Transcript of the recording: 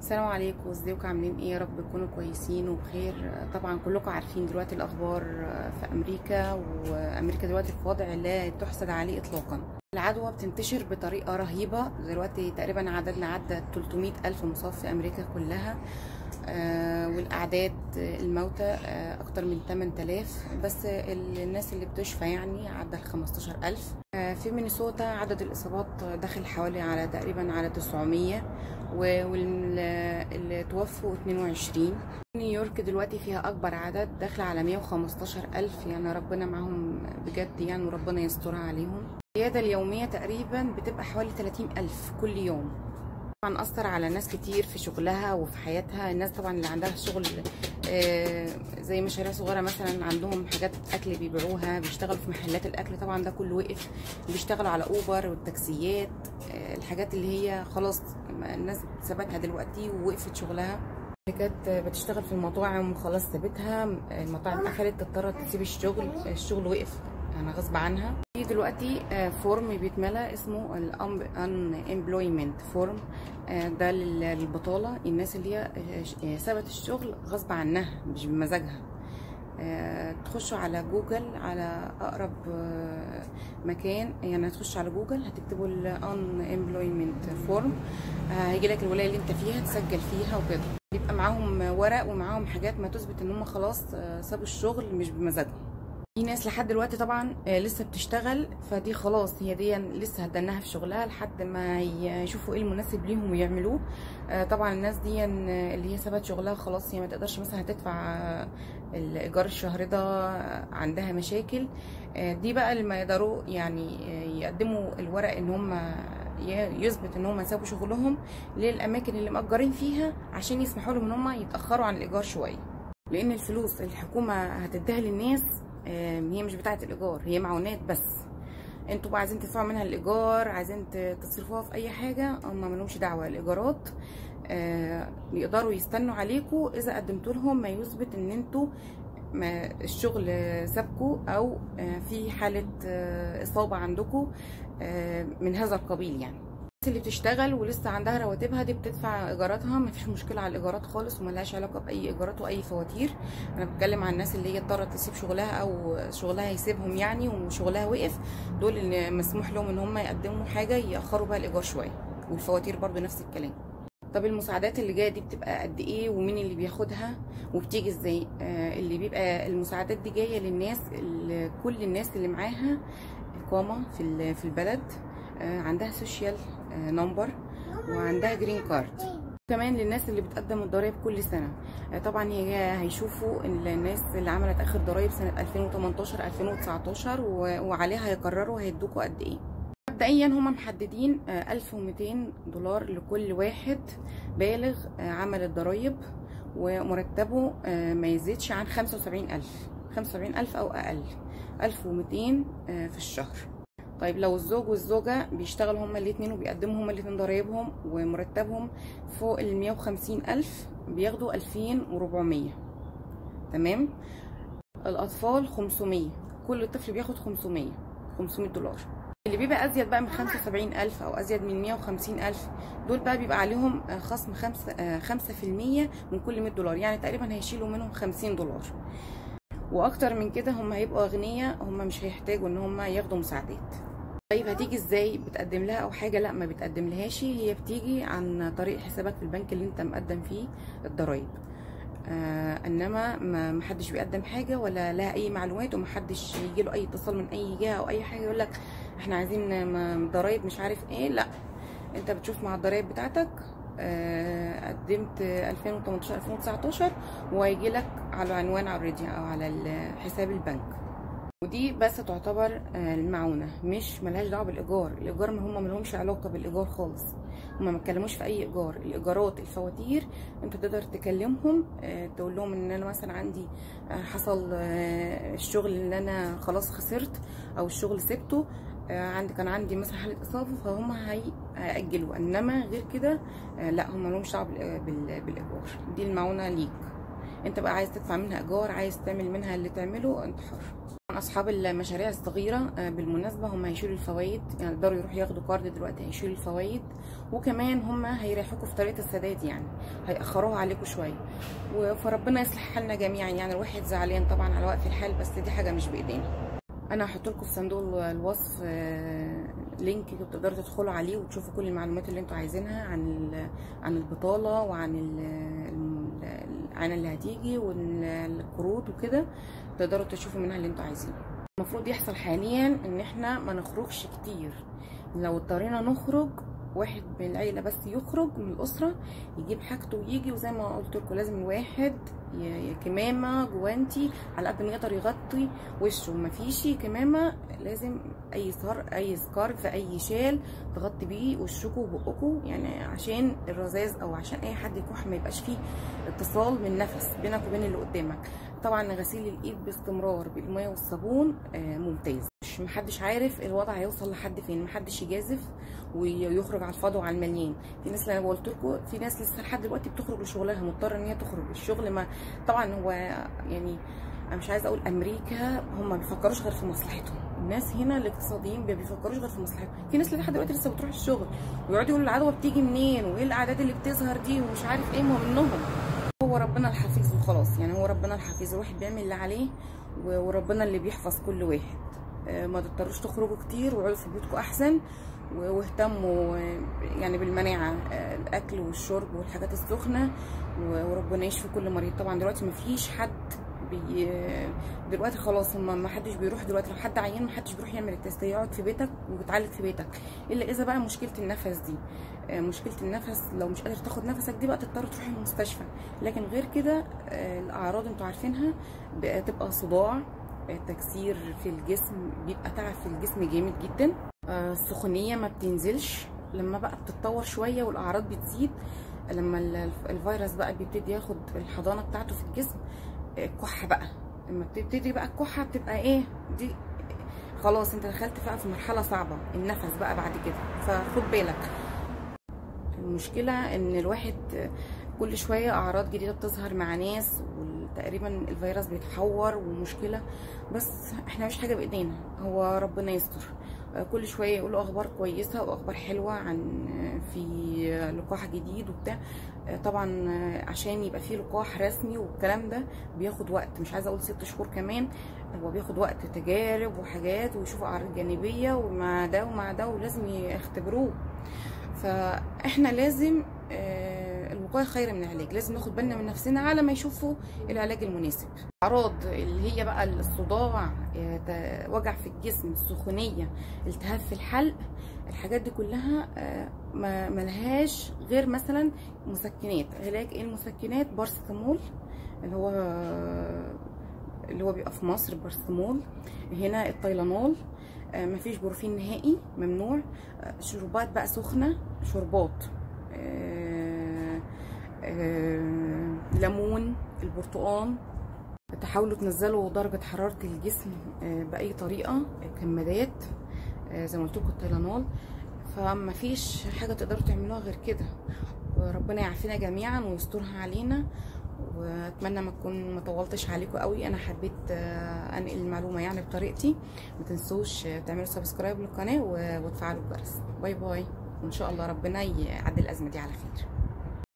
السلام عليكم ازيكم عاملين ايه يا رب تكونوا كويسين وبخير طبعا كلكم عارفين دلوقتي الاخبار في امريكا وامريكا دلوقتي في وضع لا تحسد عليه اطلاقا العدوى بتنتشر بطريقه رهيبه دلوقتي تقريبا عددنا عدى 300 الف مصاب في امريكا كلها آه والاعداد الموتى آه اكتر من 8000 بس الناس اللي بتشفى يعني عدى ال 15000 آه في مينيسوتا عدد الاصابات داخل حوالي على تقريبا على 900 واللي توفوا 22 نيويورك دلوقتي فيها اكبر عدد داخله على 115 الف يعني ربنا معاهم بجد يعني وربنا يسترها عليهم الزياده اليوميه تقريبا بتبقى حوالي 30 الف كل يوم طبعا اثر على ناس كتير في شغلها وفي حياتها الناس طبعا اللي عندها شغل زي مشاريع صغيره مثلا عندهم حاجات اكل بيبيعوها بيشتغلوا في محلات الاكل طبعا ده كله وقف بيشتغلوا على اوبر والتاكسيات الحاجات اللي هي خلاص الناس سابتها دلوقتي ووقفت شغلها اللي كانت بتشتغل في المطاعم وخلاص سابتها المطاعم قفلت اضطرت تسيب الشغل الشغل وقف يعني غصب عنها في دلوقتي فورم بيتملى اسمه الان امبلويمنت فورم ده للبطاله الناس اللي هي سابت الشغل غصب عنها مش بمزاجها تخشوا على جوجل على اقرب مكان يعني هتخش على جوجل هتكتبوا الان امبلويمنت فورم هيجي لك الولايه اللي انت فيها تسجل فيها وكده بيبقى معاهم ورق ومعاهم حاجات ما تثبت ان هم خلاص سابوا الشغل مش بمزاجهم في ناس لحد دلوقتي طبعا لسه بتشتغل فدي خلاص هي دي لسه هتدنها في شغلها لحد ما يشوفوا ايه المناسب ليهم ويعملوه طبعا الناس دي اللي هي سابت شغلها خلاص هي ما تقدرش مثلا هتدفع الايجار الشهر ده عندها مشاكل دي بقى اللي ما يقدروا يعني يقدموا الورق ان هم يثبت ان هم سابوا شغلهم للاماكن اللي مأجرين فيها عشان يسمحوا لهم ان هم يتاخروا عن الايجار شويه لان الفلوس الحكومه هتديها للناس هي مش بتاعه الايجار هي معونات بس انتوا بقى عايزين تدفعوا منها الايجار عايزين تصرفوها في اي حاجه هم مالهمش دعوه الايجارات آه يقدروا يستنوا عليكم اذا قدمتوا لهم ما يثبت ان انتوا ما الشغل سابكوا او آه في حاله آه اصابه عندكم من هذا القبيل يعني اللي بتشتغل ولسه عندها رواتبها دي بتدفع ايجاراتها مفيش مشكله على الايجارات خالص وملهاش علاقه باي ايجارات واي فواتير انا بتكلم عن الناس اللي هي اضطرت تسيب شغلها او شغلها يسيبهم يعني وشغلها وقف دول اللي مسموح لهم ان هم يقدموا حاجه ياخروا بقى الايجار شويه والفواتير برضو نفس الكلام طب المساعدات اللي جايه دي بتبقى قد ايه ومين اللي بياخدها وبتيجي ازاي آه اللي بيبقى المساعدات دي جايه للناس اللي كل الناس اللي معاها اقامه في في البلد آه عندها سوشيال آه نمبر وعندها جرين كارد كمان للناس اللي بتقدم الضرايب كل سنه طبعا هي هيشوفوا الناس اللي عملت اخر ضرايب سنه 2018 2019 وعليها هيقرروا هيدوكوا قد ايه مبدئيا هم محددين 1200 دولار لكل واحد بالغ عمل الضرايب ومرتبه ما يزيدش عن 75000 75000 او اقل 1200 في الشهر طيب لو الزوج والزوجة بيشتغلوا هما الاتنين وبيقدموا هما الاتنين ضرايبهم ومرتبهم فوق ال 150 ألف بياخدوا 2400 تمام الأطفال 500 كل طفل بياخد 500 500 دولار اللي بيبقى أزيد بقى من 75 ألف أو أزيد من 150 ألف دول بقى بيبقى عليهم خصم 5 5% من كل 100 دولار يعني تقريبا هيشيلوا منهم 50 دولار واكتر من كده هم هيبقوا اغنياء هم مش هيحتاجوا ان هم ياخدوا مساعدات طيب هتيجي ازاي بتقدم لها او حاجه لا ما بتقدم لهاش هي بتيجي عن طريق حسابك في البنك اللي انت مقدم فيه الضرايب آه انما ما حدش بيقدم حاجه ولا لها اي معلومات وما حدش يجي له اي اتصال من اي جهه او اي حاجه يقول لك احنا عايزين ضرايب مش عارف ايه لا انت بتشوف مع الضرايب بتاعتك آه قدمت 2018 2019 وهيجي لك على عنوان اوريدي او على حساب البنك ودي بس تعتبر آه المعونه مش ملهاش دعوه بالايجار الايجار ما هم ملهمش علاقه بالايجار خالص هم ما اتكلموش في اي ايجار الايجارات الفواتير انت تقدر تكلمهم آه تقول لهم ان انا مثلا عندي حصل الشغل اللي انا خلاص خسرت او الشغل سبته عندي كان عندي مثلا حاله اصابه فهم هيأجلوا انما غير كده لا هم مالهمش دعوه بالايجار دي المعونه ليك انت بقى عايز تدفع منها ايجار عايز تعمل منها اللي تعمله انت حر اصحاب المشاريع الصغيره آه، بالمناسبه هم هيشيلوا الفوائد يعني يقدروا يروحوا ياخدوا كارد دلوقتي هيشيلوا الفوائد وكمان هم هيريحوكوا في طريقه السداد يعني هيأخروها عليكم شويه و- فربنا يصلح حالنا جميعا يعني الواحد زعلان طبعا على وقف الحال بس دي حاجه مش بايدينا انا هحط لكم في صندوق الوصف آه، لينك تقدروا تدخلوا عليه وتشوفوا كل المعلومات اللي انتوا عايزينها عن ال- عن البطاله وعن ال- الم- العانه اللي هتيجي والقروض وكده تقدروا تشوفوا منها اللي انتوا عايزينه المفروض يحصل حاليا ان احنا ما نخرجش كتير لو اضطرينا نخرج واحد من العيله بس يخرج من الاسره يجيب حاجته ويجي وزي ما قلت لكم لازم الواحد ي- ي- كمامه جوانتي على قد ما يقدر يغطي وشه مفيش كمامه لازم اي صار اي سكارف اي شال تغطي بيه وشكوا وبقكوا يعني عشان الرذاذ او عشان اي حد يكح ما يبقاش فيه اتصال من نفس بينك وبين اللي قدامك طبعا غسيل الايد باستمرار بالميه والصابون آه، ممتاز مش محدش عارف الوضع هيوصل لحد فين محدش يجازف ويخرج على الفاضي وعلى المليان في ناس اللي انا قلت لكم في ناس لسه لحد دلوقتي بتخرج لشغلها مضطره ان هي تخرج الشغل ما طبعا هو يعني انا مش عايزه اقول امريكا هم ما بيفكروش غير في مصلحتهم الناس هنا الاقتصاديين ما بيفكروش غير في مصلحتهم في ناس لحد دلوقتي لسه بتروح الشغل ويقعدوا يقولوا العدوى بتيجي منين وايه الاعداد اللي بتظهر دي ومش عارف ايه ما هو منهم هو ربنا الحفيظ وخلاص يعني هو ربنا الحفيظ الواحد بيعمل اللي عليه و- وربنا اللي بيحفظ كل واحد آه، ما تضطروش تخرجوا كتير وقعدوا في بيوتكم احسن و- واهتموا آه، يعني بالمناعه آه، الاكل والشرب والحاجات السخنه و- وربنا يشفي كل مريض طبعا دلوقتي ما فيش حد بي دلوقتي خلاص هم ما حدش بيروح دلوقتي لو حد عيان ما حدش بيروح يعمل التست يقعد في بيتك وبتعالج في بيتك الا اذا بقى مشكله النفس دي آه، مشكله النفس لو مش قادر تاخد نفسك دي بقى تضطر تروح المستشفى لكن غير كده آه، الاعراض انتوا عارفينها بتبقى صداع آه، تكسير في الجسم بيبقى تعب في الجسم جامد جدا آه، السخونيه ما بتنزلش لما بقى بتتطور شويه والاعراض بتزيد لما ال- الفيروس بقى بيبتدي ياخد الحضانه بتاعته في الجسم آه، كحه بقى لما بتبتدي بقى الكحه بتبقى ايه دي خلاص انت دخلت بقى في مرحله صعبه النفس بقى بعد كده فخد بالك المشكله ان الواحد كل شويه اعراض جديده بتظهر مع ناس وتقريبا الفيروس بيتحور ومشكله بس احنا مش حاجه بايدينا هو ربنا يستر كل شويه يقولوا اخبار كويسه واخبار حلوه عن في لقاح جديد وبتاع طبعا عشان يبقى فيه لقاح رسمي والكلام ده بياخد وقت مش عايزه اقول ست شهور كمان هو بياخد وقت تجارب وحاجات ويشوفوا اعراض جانبيه ومع ده ومع ده ولازم يختبروه فاحنا لازم آه، الوقايه خير من العلاج لازم ناخد بالنا من نفسنا على ما يشوفوا العلاج المناسب اعراض اللي هي بقى الصداع آه، ت- وجع في الجسم السخونيه التهاب في الحلق الحاجات دي كلها آه، ما ملهاش غير مثلا مسكنات علاج ايه المسكنات بارستامول اللي هو اللي هو بيبقى في مصر بارستامول هنا التايلانول آه، مفيش بروفين نهائي ممنوع آه، شربات بقى سخنه شربات آه، آه، ليمون البرتقال تحاولوا تنزلوا درجة حرارة الجسم آه، بأي طريقة كمادات آه، زي ما قلت لكم التيلانول فما فيش حاجة تقدروا تعملوها غير كده وربنا يعافينا جميعا ويسترها علينا واتمنى ما اكون ما طولتش عليكم قوي انا حبيت آه، انقل المعلومه يعني بطريقتي ما تنسوش آه، تعملوا سبسكرايب للقناه و- وتفعلوا الجرس باي باي وان شاء الله ربنا يعدي الازمه دي على خير